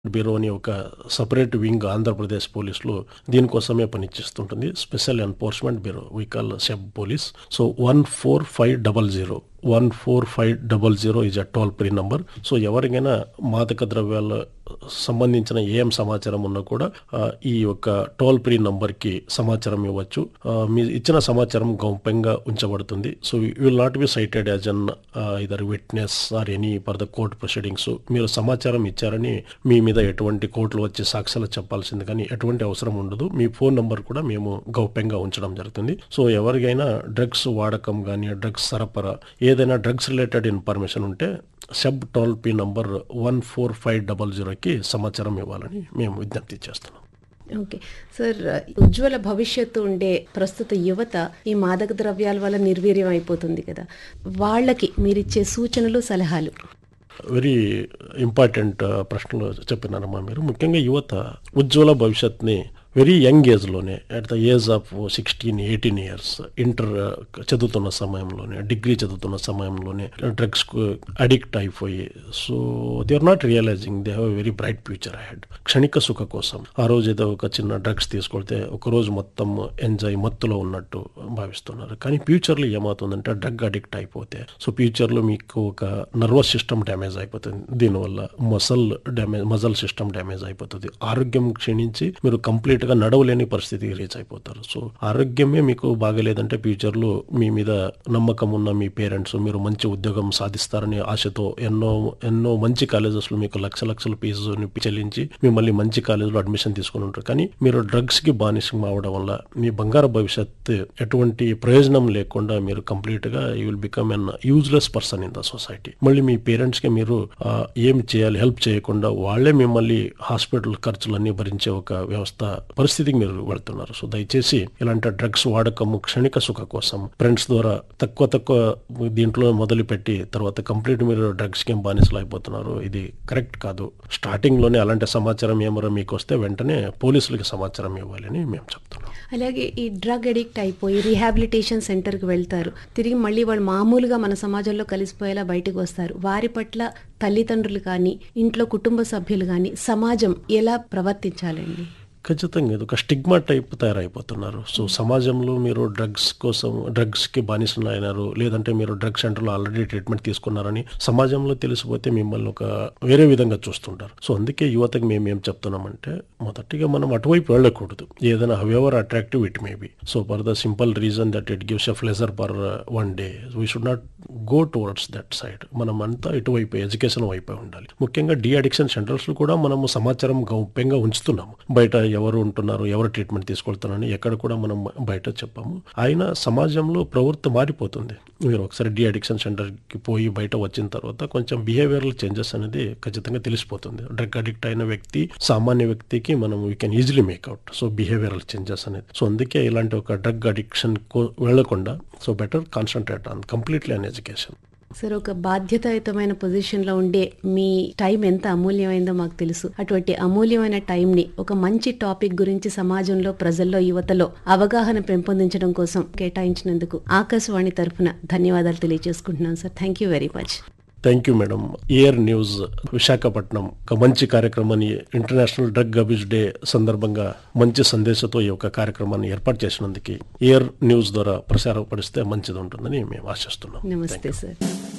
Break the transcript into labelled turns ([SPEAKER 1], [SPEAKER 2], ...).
[SPEAKER 1] bureau అని ఒక separate wing Andhra Pradesh పోలీసులు దీనికోసమే పనిచేస్తుంటుంది special enforcement bureau we call SEB police so one four five double zero one four five double zero is a toll free number so ఎవరికైనా మాదక ద్రవ్యాల సంబంధించిన ఏం సమాచారం ఉన్నా కూడా ఆ, ఈ యొక్క టోల్ ఫ్రీ నంబర్కి సమాచారం ఇవ్వచ్చు ఆ, మీ ఇచ్చిన సమాచారం గౌప్యంగా ఉంచబడుతుంది so will not be cited as an either witness or any for the court proceedings మీరు సమాచారం ఇచ్చారని మీ మీద ఎటువంటి కోర్టులు వచ్చి సాక్ష్యాలు చెప్పాల్సింది కానీ ఎటువంటి అవసరం ఉండదు మీ ఫోన్ నంబర్ కూడా మేము గౌప్యంగా ఉంచడం జరుగుతుంది సో ఎవరికైనా డ్రగ్స్ వాడకం కానీ డ్రగ్స్ సరఫరా ఏదైనా డ్రగ్స్ రిలేటెడ్ ఇన్ఫర్మేషన్ ఉంటే SEB toll free number one four five double జీరోకి సమాచారం ఇవ్వాలని మేము విజ్ఞప్తి చేస్తున్నాం
[SPEAKER 2] ఓకే సార్ ఉజ్వల భవిష్యత్తు ఉండే ప్రస్తుత యువత ఈ మాదక ద్రవ్యాల వల్ల నిర్వీర్యం అయిపోతుంది కదా వాళ్ళకి మీరిచ్చే సూచనలు సలహాలు
[SPEAKER 1] వెరీ ఇంపార్టెంట్ ప్రశ్నలు చెప్పినారమ్మా మీరు ముఖ్యంగా యువత ఉజ్వల భవిష్యత్ని వెరీ యంగ్ ఏజ్లోనే at the age of sixteen eighteen years inter చదువుతున్న సమయంలోనే డిగ్రీ చదువుతున్న సమయంలోనే డ్రగ్స్కు అడిక్ట్ అయిపోయి so they are not realizing they have very bright future ahead క్షణిక సుఖ కోసం ఆ రోజు ఏదో ఒక చిన్న డ్రగ్స్ తీసుకొడితే ఒక రోజు మొత్తం ఎంజాయ్ మత్తులో ఉన్నట్టు భావిస్తున్నారు కానీ ఫ్యూచర్లో ఏమవుతుందంటే డ్రగ్ అడిక్ట్ అయిపోతే సో ఫ్యూచర్లో మీకు ఒక నర్వస్ సిస్టమ్ డ్యామేజ్ అయిపోతుంది దీనివల్ల muscle damage muscle system damage అయిపోతుంది ఆరోగ్యం క్షీణించి మీరు కంప్లీట్ గా నడవలేని పరిస్థితికి రీచ్ అయిపోతారు సో ఆరోగ్యమే మీకు బాగలేదంటే ఫ్యూచర్ లో మీ మీద నమ్మకం ఉన్న మీ పేరెంట్స్ మీరు మంచి ఉద్యోగం సాధిస్తారని ఆశతో ఎన్నో ఎన్నో మంచి కాలేజెస్ లో మీకు లక్ష లక్షల ఫీజుని చెల్లించి మిమ్మల్ని మంచి కాలేజీలో అడ్మిషన్ తీసుకుని ఉంటారు కానీ మీరు డ్రగ్స్ కి బానిసం అవడం వల్ల మీ బంగారు భవిష్యత్ ఎటువంటి ప్రయోజనం లేకుండా మీరు కంప్లీట్ గా you will become an useless person in the society మళ్ళీ మీ పేరెంట్స్ కి మీరు ఆ, ఏం చేయాలి హెల్ప్ చేయకుండా వాళ్ళే మిమ్మల్ని హాస్పిటల్ ఖర్చులన్నీ భరించే ఒక వ్యవస్థ పరిస్థితికి మీరు వెళ్తున్నారు సో దయచేసి ఇలాంటి డ్రగ్స్ వాడకము క్షణిక సుఖ కోసం ఫ్రెండ్స్ ద్వారా తక్కువ తక్కువ దీంట్లో మొదలుపెట్టి తర్వాత కంప్లీట్ మీరు డ్రగ్స్ కి బానిసలు అయిపోతున్నారు ఇది కరెక్ట్ కాదు స్టార్టింగ్ లోనే అలాంటి సమాచారం ఏమరో మీకు వస్తే వెంటనే పోలీసులకి సమాచారం ఇవ్వాలని మేము చెప్తున్నాం
[SPEAKER 2] అలాగే ఈ డ్రగ్ అడిక్ట్ అయిపోయి రీహాబిలిటేషన్ సెంటర్కి వెళ్తారు తిరిగి మళ్ళీ వాళ్ళు మామూలుగా మన సమాజంలో కలిసిపోయేలా బయటకు వస్తారు వారి పట్ల తల్లిదండ్రులు కానీ ఇంట్లో కుటుంబ సభ్యులు కానీ సమాజం ఎలా ప్రవర్తించాలండి
[SPEAKER 1] ఖచ్చితంగా ఇది ఒక స్టిగ్మా టైప్ తయారైపోతున్నారు సో సమాజంలో మీరు డ్రగ్స్ కోసం డ్రగ్స్ కి బానిసలు అయినారు లేదంటే మీరు డ్రగ్ సెంటర్లో ఆల్రెడీ ట్రీట్మెంట్ తీసుకున్నారని సమాజంలో తెలిసిపోతే మిమ్మల్ని ఒక వేరే విధంగా చూస్తుంటారు సో అందుకే యువతకి మేము ఏం చెప్తున్నామంటే మొదటిగా మనం అటువైపు వెళ్ళకూడదు ఏదైనా however attractive it may be so for the simple reason that it gives a pleasure for one day we should not go towards that side మనం అంతా ఇటువైపు ఎడ్యుకేషన్ వైపే ఉండాలి ముఖ్యంగా డి అడిక్షన్ సెంటర్స్ కూడా మనము సమాచారం గౌప్యంగా ఉంచుతున్నాము బయట ఎవరు ఉంటున్నారు ఎవరు ట్రీట్మెంట్ తీసుకెళ్తున్నారని ఎక్కడ కూడా మనం బయట చెప్పాము అయినా సమాజంలో ప్రవృత్తి మారిపోతుంది మీరు ఒకసారి డి అడిక్షన్ సెంటర్కి పోయి బయట వచ్చిన తర్వాత కొంచెం బిహేవియరల్ చేంజెస్ అనేది ఖచ్చితంగా తెలిసిపోతుంది డ్రగ్ అడిక్ట్ అయిన వ్యక్తి సామాన్య వ్యక్తికి మనం we can easily make out so behavioural changes అనేది సో అందుకే ఇలాంటి ఒక డ్రగ్ అడిక్షన్ వెళ్లకుండా so better concentrate on completely on education
[SPEAKER 2] sir ఒక బాధ్యతాయుతమైన పొజిషన్లో ఉండే మీ టైం ఎంత అమూల్యమైందో మాకు తెలుసు అటువంటి అమూల్యమైన టైంని ఒక మంచి టాపిక్ గురించి సమాజంలో ప్రజల్లో యువతలో అవగాహన పెంపొందించడం కోసం కేటాయించినందుకు ఆకాశవాణి తరఫున ధన్యవాదాలు తెలియజేసుకుంటున్నాను sir thank you very much
[SPEAKER 1] thank you madam AIR news Visakhapatnam ఒక మంచి కార్యక్రమాన్ని ఇంటర్నేషనల్ డ్రగ్ అబ్యూస్ డే సందర్భంగా మంచి సందేశంతో ఈ యొక్క కార్యక్రమాన్ని ఏర్పాటు చేసినందుకు ఎయిర్ న్యూస్ ద్వారా ప్రసారపడిస్తే మంచిది ఉంటుందని మేము ఆశిస్తున్నాం
[SPEAKER 2] నమస్తే సార్